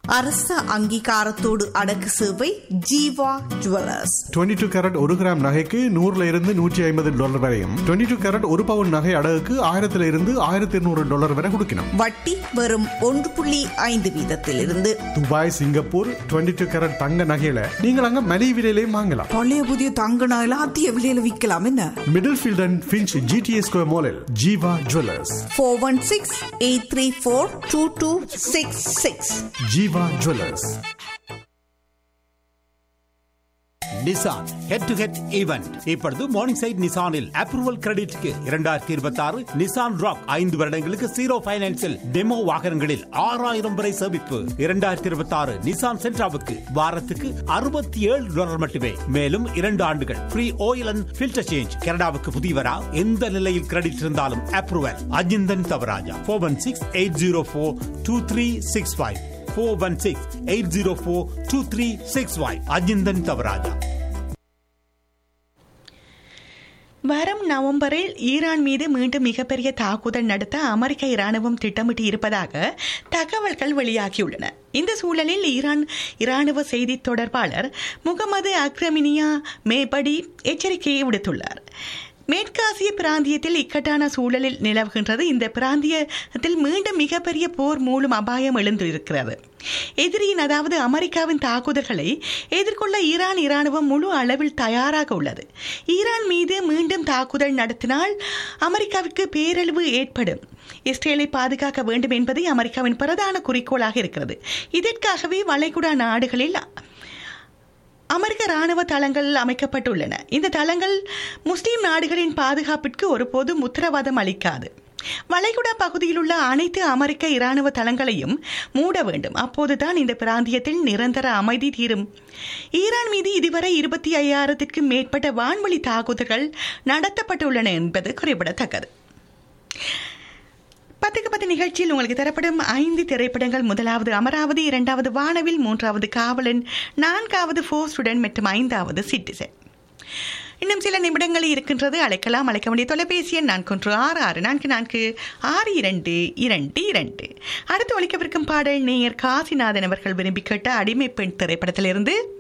அரச அங்கீகாரத்தோடு அடக்கு சேவை ஜீவா ஜுவல்லர்ஸ் 22 டூ கேரட் ஒரு கிராம் நகைக்கு நூறுல இருந்து நூற்றி ஐம்பது டாலர் வரையும் 22 டூ கேரட் ஒரு பவுன் நகை அடகுக்கு ஆயிரத்துல இருந்து ஆயிரத்தி இருநூறு டாலர் வரை கொடுக்கணும் வட்டி வெறும் ஒன்று புள்ளி ஐந்து வீதத்திலிருந்து துபாய் சிங்கப்பூர் 22 டூ கேரட் தங்க நகையில நீங்கள் அங்க மலிவு விலையிலையும் வாங்கலாம் பழைய புதிய தங்க நகையில அதிக விலையில விற்கலாம் என்ன middle field and Finch GTA square மாலில் Jeeva jewellers four one six eight three four two two six six Jeeva jewellers Nissan head to head event இப்பொழுது மார்னிங் சைட் நிசானில் அப்ரூவல் கிரெடிட்க்கு இரண்டாயிரத்தி இருபத்தி ஆறு நிசான் ராக் ஐந்து வருடங்களுக்கு ஜீரோ பைனான்சில் டெமோ வாகனங்களில் ஆறாயிரம் வரை சேமிப்பு இரண்டாயிரத்தி இருபத்தி ஆறு நிசான் சென்ட்ராவுக்கு வாரத்துக்கு அறுபத்தி ஏழு டாலர் மட்டுமே மேலும் இரண்டு ஆண்டுகள் free oil and filter change கனடாவுக்கு புதியவரா எந்த நிலையில் கிரெடிட் இருந்தாலும் approval Ajinthan Thavarajah four one six eight zero four two three six five four one six eight zero four two three six five Ajinthan Thavarajah வரும் நவம்பரில் ஈரான் மீது மீண்டும் மிகப்பெரிய தாக்குதல் நடத்த அமெரிக்க இராணுவம் திட்டமிட்டு இருப்பதாக தகவல்கள் வெளியாகியுள்ளன இந்த சூழலில் ஈரான் இராணுவ செய்தி தொடர்பாளர் முகமது அக்ரமினியா மேபடி எச்சரிக்கையை விடுத்துள்ளார் மேற்காசிய பிராந்தியத்தில் இக்கட்டான சூழலில் நிலவுகின்றது இந்த பிராந்தியத்தில் மீண்டும் மிகப்பெரிய போர் மூலம் அபாயம் எழுந்திருக்கிறது எதிரியின் அதாவது அமெரிக்காவின் தாக்குதல்களை எதிர்கொள்ள ஈரான் இராணுவம் முழு அளவில் தயாராக உள்ளது ஈரான் மீது மீண்டும் தாக்குதல் நடத்தினால் அமெரிக்காவிற்கு பேரழிவு ஏற்படும் இஸ்ரேலை பாதுகாக்க வேண்டும் என்பது அமெரிக்காவின் பிரதான குறிக்கோளாக இருக்கிறது இதற்காகவே வளைகுடா நாடுகளில் அமெரிக்க ராணுவ தளங்கள் அமைக்கப்பட்டுள்ளன இந்த தளங்கள் முஸ்லிம் நாடுகளின் பாதுகாப்பிற்கு ஒருபோதும் உத்தரவாதம் அளிக்காது வளைகுடா பகுதியில் உள்ள அனைத்து அமெரிக்க இராணுவ தளங்களையும் மூட வேண்டும் அப்போதுதான் இந்த பிராந்தியத்தில் நிரந்தர அமைதி தீரும் ஈரான் மீது இதுவரை இருபத்தி ஐயாயிரத்திற்கும் மேற்பட்ட வான்வழி தாக்குதல்கள் நடத்தப்பட்டுள்ளன என்பது குறிப்பிடத்தக்கது பத்துக்கு பத்து நிகழ்ச்சியில் உங்களுக்கு தரப்படும் ஐந்து திரைப்படங்கள் முதலாவது அமராவதி இரண்டாவது வானவில் மூன்றாவது காவலன் நான்காவது ஃபோர் ஸ்டூடெண்ட் மற்றும் ஐந்தாவது சிட்டிசன் இன்னும் சில நிமிடங்கள் இருக்கின்றது அழைக்கலாம் அழைக்க வேண்டிய தொலைபேசி எண் நான்கு ஒன்று ஆறு ஆறு நான்கு நான்கு ஆறு இரண்டு இரண்டு இரண்டு அடுத்து ஒழிக்கவிருக்கும் பாடல் நேயர் காசிநாதன் அவர்கள் விரும்பி கேட்ட அடிமை பெண் திரைப்படத்திலிருந்து